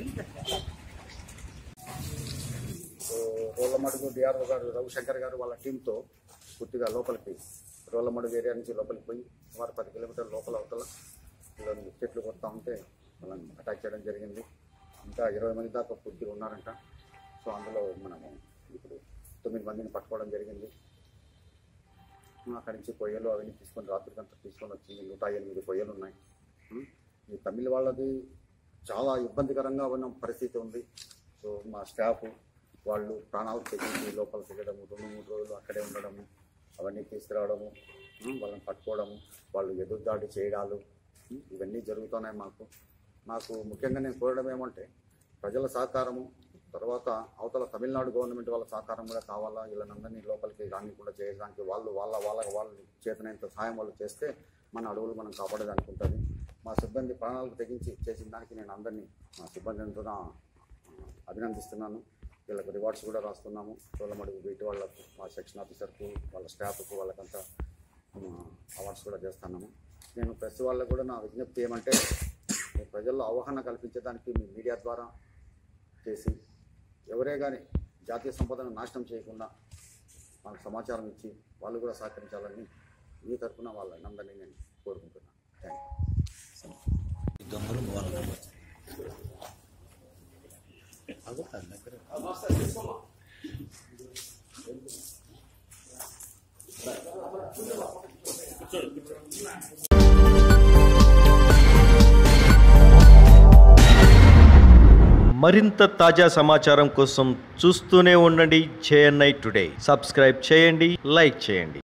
So రోళ్ళమడుగు DRO గారు రవిశంకర్ గారు వాళ్ళ టీంతో పూర్తిగా లోపలికి రోళ్ళమడుగు ఏరియా నుంచి లోపలికి పోయి సుమారు పది కిలోమీటర్ల లోపల అవతల వీళ్ళని చెట్లు కొడతా ఉంటే వాళ్ళని అటాక్ చేయడం జరిగింది ఇంకా ఇరవై మంది దాకా పూర్తిగా ఉన్నారంట సో అందులో మనము ఇప్పుడు తొమ్మిది మందిని పట్టుకోవడం జరిగింది అక్కడి నుంచి పొయ్యలు అవన్నీ తీసుకొని రాత్రికంతా తీసుకొని వచ్చింది నూట ఎనిమిది పొయ్యలు ఉన్నాయి ఉం. ఈ తమిళ వాళ్ళది చాలా ఇబ్బందికరంగా ఉన్న పరిస్థితి ఉంది సో మా స్టాఫ్ వాళ్ళు ప్రాణాలు తెగించి లోపల తిరగడము రెండు మూడు రోజులు అక్కడే ఉండడము అవన్నీ తీసుకురావడము ఉం, వాళ్ళని పట్టుకోవడము వాళ్ళు ఎదురుదాడి చేయడాలు ఉం, ఇవన్నీ జరుగుతున్నాయి మాకు నాకు ముఖ్యంగా నేను కోరడం ఏమంటే ప్రజల సహకారము తర్వాత అవతల తమిళనాడు గవర్నమెంట్ వాళ్ళ సహకారం కూడా కావాలా వీళ్ళనందరినీ లోపలికి రాని కూడా చేయడానికి వాళ్ళు వాళ్ళ వాళ్ళ వాళ్ళు చేతనైనంత సహాయం వాళ్ళు చేస్తే మన అడవులు మనం కాపాడేదానికి ఉంటుంది మా సిబ్బంది ప్రాణాలకు తెగించి చేసిన దానికి నేను అందరినీ మా సిబ్బంది అంతా అభినందిస్తున్నాను వీళ్ళకి రివార్డ్స్ కూడా రాస్తున్నాము తోలమడుగు బీటి వాళ్ళకు మా సెక్షన్ ఆఫీసర్కు వాళ్ళ స్టాఫ్కు వాళ్ళకంతా అవార్డ్స్ కూడా చేస్తున్నాము నేను ప్రెస్ వాళ్ళకు కూడా నా విజ్ఞప్తి ఏమంటే మీ ప్రజల్లో అవగాహన కల్పించడానికి మీ మీడియా ద్వారా చేసి ఎవరే కానీ జాతీయ సంపదను నాశనం చేయకుండా వాళ్ళకి సమాచారం ఇచ్చి వాళ్ళు కూడా సహకరించాలని మీ తరఫున వాళ్ళని అందరినీ నేను కోరుకుంటున్నాను థ్యాంక్ యూ దొంగలు వాళ్ళ మరింత తాజా సమాచారం కోసం చూస్తూనే ఉండండి చేఎన్ఐ టుడే సబ్స్క్రైబ్ చేయండి లైక్ చేయండి